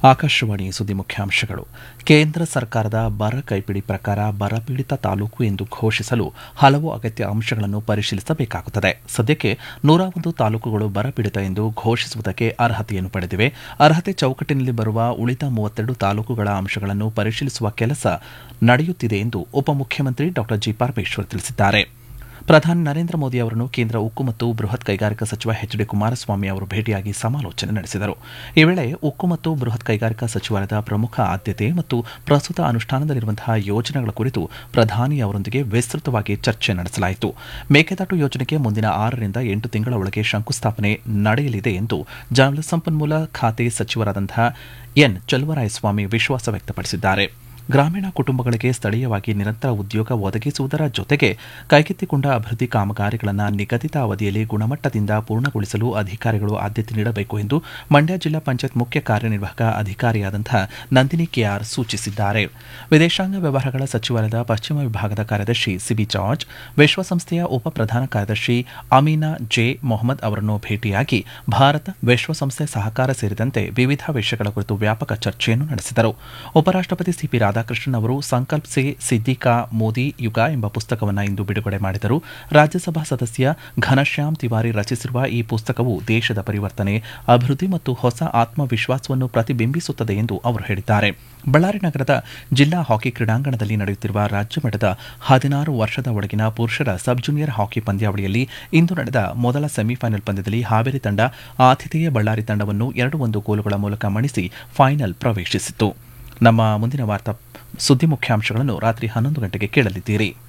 ಆಕಾಶವಾಣಿ ಸುದ್ದಿ ಮುಖ್ಯಾಂಶಗಳು ಕೇಂದ್ರ ಸರ್ಕಾರದ ಬರ ಕೈಪಿಡಿ ಪ್ರಕಾರ ಬರಪೀಡಿತ ತಾಲೂಕು ಎಂದು ಘೋಷಿಸಲು ಹಲವು ಅಗತ್ಯ ಅಂಶಗಳನ್ನು ಪರಿಶೀಲಿಸಬೇಕಾಗುತ್ತದೆ ಸದ್ಯಕ್ಕೆ ನೂರ ಒಂದು ತಾಲೂಕುಗಳು ಬರಪೀಡಿತ ಎಂದು ಘೋಷಿಸುವುದಕ್ಕೆ ಅರ್ಹತೆಯನ್ನು ಪಡೆದಿವೆ ಅರ್ಹತೆ ಚೌಕಟ್ಟಿನಲ್ಲಿ ಬರುವ ಉಳಿದ ಮೂವತ್ತೆರಡು ತಾಲೂಕುಗಳ ಅಂಶಗಳನ್ನು ಪರಿಶೀಲಿಸುವ ಕೆಲಸ ನಡೆಯುತ್ತಿದೆ ಎಂದು ಉಪಮುಖ್ಯಮಂತ್ರಿ ಡಾ ಜಿ ಪರಮೇಶ್ವರ್ ತಿಳಿಸಿದ್ದಾರೆ ಪ್ರಧಾನಿ ನರೇಂದ್ರ ಮೋದಿ ಅವರನ್ನು ಕೇಂದ್ರ ಉಕ್ಕು ಮತ್ತು ಬೃಹತ್ ಕೈಗಾರಿಕಾ ಸಚಿವ ಎಚ್ ಡಿ ಕುಮಾರಸ್ವಾಮಿ ಅವರು ಭೇಟಿಯಾಗಿ ಸಮಾಲೋಚನೆ ನಡೆಸಿದರು ಈ ವೇಳೆ ಉಕ್ಕು ಮತ್ತು ಬೃಹತ್ ಕೈಗಾರಿಕಾ ಸಚಿವಾಲಯದ ಪ್ರಮುಖ ಆದ್ಯತೆ ಮತ್ತು ಪ್ರಸ್ತುತ ಅನುಷ್ಠಾನದಲ್ಲಿರುವಂತಹ ಯೋಜನೆಗಳ ಕುರಿತು ಪ್ರಧಾನಿ ಅವರೊಂದಿಗೆ ವಿಸ್ತೃತವಾಗಿ ಚರ್ಚೆ ನಡೆಸಲಾಯಿತು ಮೇಕೆದಾಟು ಯೋಜನೆಗೆ ಮುಂದಿನ ಆರರಿಂದ ಎಂಟು ತಿಂಗಳ ಒಳಗೆ ಶಂಕುಸ್ಥಾಪನೆ ನಡೆಯಲಿದೆ ಎಂದು ಜಲಸಂಪನ್ಮೂಲ ಖಾತೆ ಸಚಿವರಾದಂತಹ ಎನ್ ಚಲುವರಾಯಸ್ವಾಮಿ ವಿಶ್ವಾಸ ವ್ಯಕ್ತಪಡಿಸಿದ್ದಾರೆ ಗ್ರಾಮೀಣ ಕುಟುಂಬಗಳಿಗೆ ಸ್ಥಳೀಯವಾಗಿ ನಿರಂತರ ಉದ್ಯೋಗ ಒದಗಿಸುವುದರ ಜೊತೆಗೆ ಕೈಗೆತ್ತಿಕೊಂಡ ಅಭಿವೃದ್ಧಿ ಕಾಮಗಾರಿಗಳನ್ನು ನಿಗದಿತ ಅವಧಿಯಲ್ಲಿ ಗುಣಮಟ್ಟದಿಂದ ಪೂರ್ಣಗೊಳಿಸಲು ಅಧಿಕಾರಿಗಳು ಆದ್ಯತೆ ನೀಡಬೇಕು ಎಂದು ಮಂಡ್ಯ ಜಿಲ್ಲಾ ಪಂಚಾಯತ್ ಮುಖ್ಯ ಕಾರ್ಯನಿರ್ವಾಹಕ ಅಧಿಕಾರಿಯಾದಂತಹ ನಂದಿನಿ ಕೆಆರ್ ಸೂಚಿಸಿದ್ದಾರೆ ವಿದೇಶಾಂಗ ವ್ಯವಹಾರಗಳ ಸಚಿವಾಲಯದ ಪಶ್ಚಿಮ ವಿಭಾಗದ ಕಾರ್ಯದರ್ಶಿ ಸಿಬಿ ಜಾರ್ಜ್ ವಿಶ್ವಸಂಸ್ಥೆಯ ಉಪ ಪ್ರಧಾನ ಕಾರ್ಯದರ್ಶಿ ಅಮೀನಾ ಜೆ ಮೊಹಮ್ಮದ್ ಅವರನ್ನು ಭೇಟಿಯಾಗಿ ಭಾರತ ವಿಶ್ವಸಂಸ್ಥೆ ಸಹಕಾರ ಸೇರಿದಂತೆ ವಿವಿಧ ವಿಷಯಗಳ ಕುರಿತು ವ್ಯಾಪಕ ಚರ್ಚೆಯನ್ನು ನಡೆಸಿದರು ಉಪರಾಷ್ಟಪತಿ ಸಿಪಿ ರಾಧಾಕೃಷ್ಣನ್ ಅವರು ಸಂಕಲ್ಪ್ ಸೆ ಸಿದ್ದಿಕಾ ಮೋದಿ ಯುಗ ಎಂಬ ಪುಸ್ತಕವನ್ನು ಇಂದು ಬಿಡುಗಡೆ ಮಾಡಿದರು ರಾಜ್ಯಸಭಾ ಸದಸ್ಯ ಘನಶ್ಯಾಮ್ ತಿವಾರಿ ರಚಿಸಿರುವ ಈ ಪುಸ್ತಕವು ದೇಶದ ಪರಿವರ್ತನೆ ಅಭಿವೃದ್ಧಿ ಮತ್ತು ಹೊಸ ಆತ್ಮವಿಶ್ವಾಸವನ್ನು ಪ್ರತಿಬಿಂಬಿಸುತ್ತದೆ ಎಂದು ಅವರು ಹೇಳಿದ್ದಾರೆ ಬಳ್ಳಾರಿ ನಗರದ ಜಿಲ್ಲಾ ಹಾಕಿ ಕ್ರೀಡಾಂಗಣದಲ್ಲಿ ನಡೆಯುತ್ತಿರುವ ರಾಜ್ಯ ಮಟ್ಟದ ಹದಿನಾರು ವರ್ಷದ ಒಳಗಿನ ಪುರುಷರ ಸಬ್ ಜೂನಿಯರ್ ಹಾಕಿ ಪಂದ್ಯಾವಳಿಯಲ್ಲಿ ಇಂದು ನಡೆದ ಮೊದಲ ಸೆಮಿಫೈನಲ್ ಪಂದ್ಯದಲ್ಲಿ ಹಾವೇರಿ ತಂಡ ಆತಿಥೇಯ ಬಳ್ಳಾರಿ ತಂಡವನ್ನು ಎರಡು ಒಂದು ಗೋಲುಗಳ ಮೂಲಕ ಮಣಿಸಿ ಫೈನಲ್ ಪ್ರವೇಶಿಸಿತು ನಮ್ಮ ಮುಂದಿನ ವಾರ್ತಾ ಸುದ್ದಿ ಮುಖ್ಯಾಂಶಗಳನ್ನು ರಾತ್ರಿ ಹನ್ನೊಂದು ಗಂಟೆಗೆ ಕೇಳಲಿದ್ದೀರಿ